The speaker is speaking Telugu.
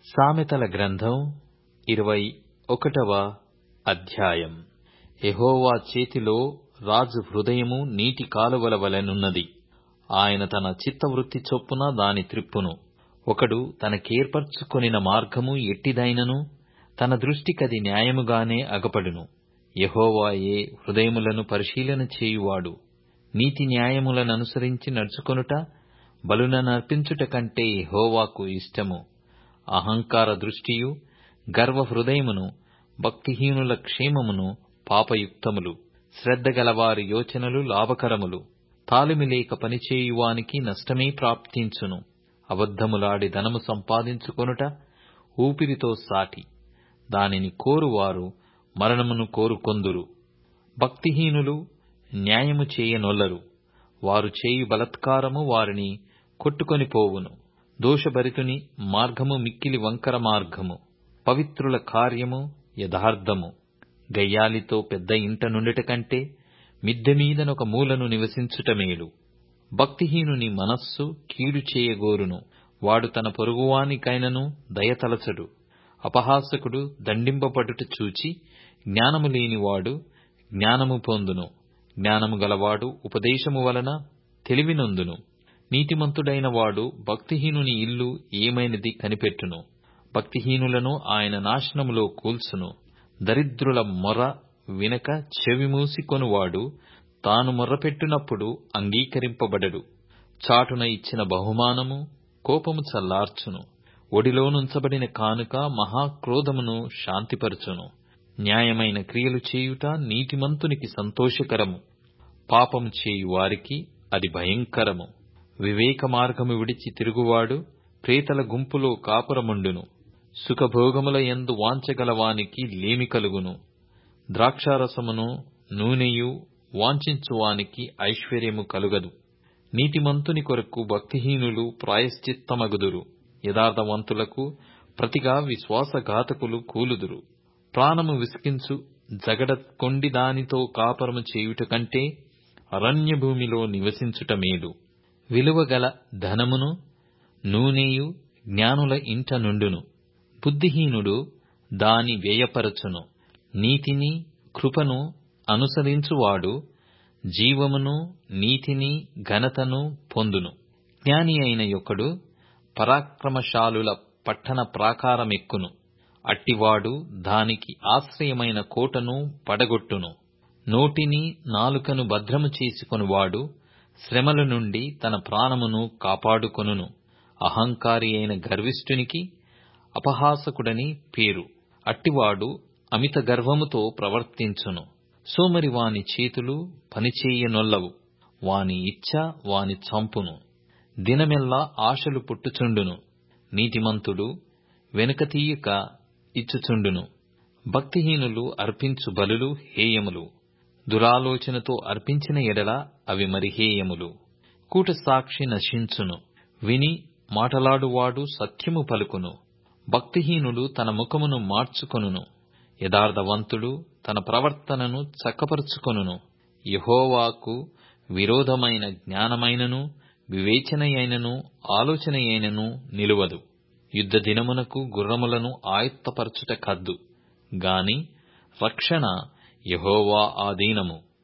సామెతల గ్రంథం ఇరవై ఒకటవ అధ్యాయం యెహోవా చేతిలో రాజు హృదయము నీటి కాలువల వలెనున్నది ఆయన తన చిత్తవృత్తి చొప్పున దాని త్రిప్పును ఒకడు తనకేర్పరచుకొనిన మార్గము ఎట్టిదైనను తన దృష్టికది న్యాయముగానే అగపడును యెహోవాయే హృదయములను పరిశీలన చేయువాడు నీతి న్యాయములననుసరించి నడుచుకొనుట బలులనర్పించుట కంటే యెహోవాకు ఇష్టము అహంకార దృష్టియు గర్వ హృదయమును భక్తిహీనుల క్షేమమును పాపయుక్తములు శ్రద్ధ గలవారి యోచనలు లాభకరములు తాలిమి లేక పనిచేయువానికి నష్టమే ప్రాప్తించును అబద్ధములాడి ధనము సంపాదించుకొనుట ఊపిరితో సాటి దానిని కోరువారు మరణమును కోరుకొందురు భక్తిహీనులు న్యాయము చేయనొల్లరు వారు చేయు బలత్కారము వారిని కొట్టుకొని పోవును దోషభరితుని మార్గము మిక్కిలి వంకర మార్గము పవిత్రుల కార్యము యథార్థము గయ్యాలితో పెద్ద ఇంట నుండుట కంటే మిద్దె మీదనొక మూలను నివసించుట మేలు భక్తిహీనుని మనస్సు కీడు చేయగోరును వాడు తన పొరుగువానికైనను దయతలచడు అపహాసకుడు దండింపబడుట చూచి జ్ఞానము లేనివాడు జ్ఞానము పొందును జ్ఞానము గలవాడు ఉపదేశము వలన తెలివినొందును నీతిమంతుడైన వాడు భక్తిహీనుని ఇల్లు ఏమైనది కనిపెట్టును భక్తిహీనులను ఆయన నాశనములో కూల్చును దరిద్రుల మొర వినక చెవిమూసి కొనువాడు తాను మొర్రపెట్టినప్పుడు అంగీకరింపబడడు చాటున ఇచ్చిన బహుమానము కోపము చల్లార్చును ఒడిలోనుంచబడిన కానుక మహాక్రోధమును శాంతిపరచును న్యాయమైన క్రియలు చేయుట నీతిమంతునికి సంతోషకరము పాపము చేయు వారికి అది భయంకరము వివేక మార్గము విడిచి తిరుగువాడు ప్రేతల గుంపులో కాపురముండును సుఖభోగముల యందు వాంచగలవానికి లేమి కలుగును ద్రాక్షారసమును నూనెయు వాంఛించువానికి ఐశ్వర్యము కలుగదు నీతిమంతుని కొరకు భక్తిహీనులు ప్రాయశ్చిత్తమగుదురు యథార్థవంతులకు ప్రతిగా విశ్వాసఘాతకులు కూలుదురు ప్రాణము విసికించు జగడ కొండి దానితో కాపరము చేయుట కంటే అరణ్య భూమిలో నివసించుట మేలు విలువగల ధనమును నూనెయు జ్ఞానుల ఇంట నుండును బుద్ధిహీనుడు దాని వ్యయపరచును నీతిని కృపను అనుసరించువాడు జీవమును నీతిని ఘనతను పొందును జ్ఞాని అయిన యొక్కడు పరాక్రమశాలుల పట్టణ ప్రాకారమెక్కును అట్టివాడు దానికి ఆశ్రయమైన కోటను పడగొట్టును నోటిని నాలుకను భద్రము చేసుకొనువాడు శ్రమల నుండి తన ప్రాణమును కాపాడుకొనును అహంకారి అయిన గర్విష్ఠునికి అపహాసకుడని పేరు అట్టివాడు అమిత గర్వముతో ప్రవర్తించును సోమరి వాని చేతులు పనిచేయనొల్లవు వాని ఇచ్చ వాని చంపును దినమెల్లా ఆశలు పుట్టుచుండును నీతిమంతుడు వెనుకతీయక ఇచ్చుచుండును భక్తిహీనులు అర్పించు బలులు హేయములు దురాలోచనతో అర్పించిన ఎడల అవి మరి హేయములు కూట సాక్షి నశించును విని మాటలాడువాడు సత్యము పలుకును భక్తిహీనుడు తన ముఖమును మార్చుకొనును యథార్థవంతుడు తన ప్రవర్తనను చక్కపరుచుకొనును యహోవాకు విరోధమైన జ్ఞానమైనను వివేచనయైనను ఆలోచనయైనను నిలువదు యుద్ధ దినమునకు గుర్రములను ఆయుత్తపరచుట కద్దు గాని రక్షణ యహోవా ఆధీనము